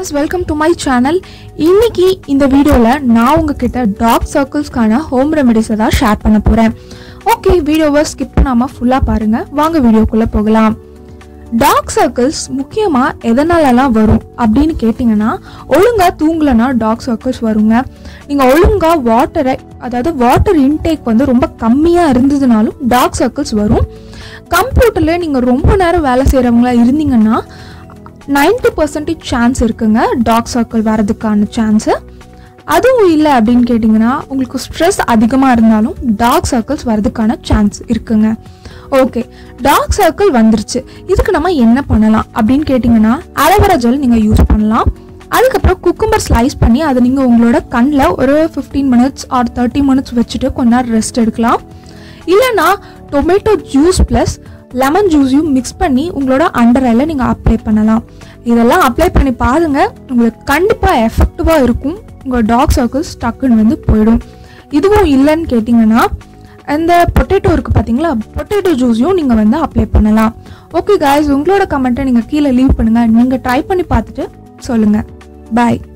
guys welcome to my channel இன்னைக்கு இந்த வீடியோவில் நான் உங்ககிட்ட டாக் சர்க்கிள்ஸ்க்கான ஹோம் ரெமெடிஸை தான் ஷேர் பண்ண போகிறேன் ஓகே வீடியோவை ஸ்கிப் பண்ணாமல் ஃபுல்லாக பாருங்கள் வாங்க வீடியோக்குள்ளே போகலாம் டாக் சர்க்கிள்ஸ் முக்கியமாக எதனாலலாம் வரும் அப்படின்னு கேட்டிங்கன்னா ஒழுங்காக தூங்கலைன்னா டாக் சர்க்கிள்ஸ் வருங்க நீங்கள் ஒழுங்காக வாட்டரை அதாவது வாட்டர் இன்டேக் வந்து ரொம்ப கம்மியாக இருந்ததுனாலும் டாக் சர்க்கிள்ஸ் வரும் கம்ப்யூட்டரில் நீங்கள் ரொம்ப நேரம் வேலை செய்கிறவங்களா இருந்தீங்கன்னா 90% பர்சன்டேஜ் சான்ஸ் இருக்குங்க டாக் சர்க்கிள் வரதுக்கான சான்ஸு அதுவும் இல்லை அப்படின்னு கேட்டிங்கன்னா உங்களுக்கு ஸ்ட்ரெஸ் அதிகமாக இருந்தாலும் டாக் சர்க்கிள்ஸ் வரதுக்கான சான்ஸ் இருக்குங்க ஓகே டாக் சர்க்கிள் வந்துருச்சு இதுக்கு நம்ம என்ன பண்ணலாம் அப்படின்னு கேட்டிங்கன்னா அலோவேரா ஜெல் நீங்கள் யூஸ் பண்ணலாம் அதுக்கப்புறம் குக்கும்பர் ஸ்லைஸ் பண்ணி அதை நீங்கள் உங்களோட கண்ணில் ஒரு fifteen minutes or thirty minutes வச்சுட்டு கொஞ்ச நேரம் ரெஸ்ட் எடுக்கலாம் இல்லைன்னா டொமேட்டோ ஜூஸ் ப்ளஸ் லெமன் ஜூஸையும் மிக்ஸ் பண்ணி உங்களோட அண்டர் ஐல நீங்கள் அப்ளை பண்ணலாம் இதெல்லாம் அப்ளை பண்ணி பாருங்க உங்களுக்கு கண்டிப்பாக எஃபெக்டிவாக இருக்கும் உங்கள் டாக் சர்க்கிள்ஸ் டக்குன்னு வந்து போயிடும் இதுவும் இல்லைன்னு கேட்டிங்கன்னா அந்த பொட்டேட்டோ இருக்குது பார்த்தீங்களா பொட்டேட்டோ ஜூஸையும் நீங்கள் வந்து அப்ளை பண்ணலாம் ஓகே guys உங்களோட கமெண்ட்டை நீங்கள் கீழே லீவ் பண்ணுங்கள் நீங்கள் ட்ரை பண்ணி பார்த்துட்டு சொல்லுங்கள் பாய்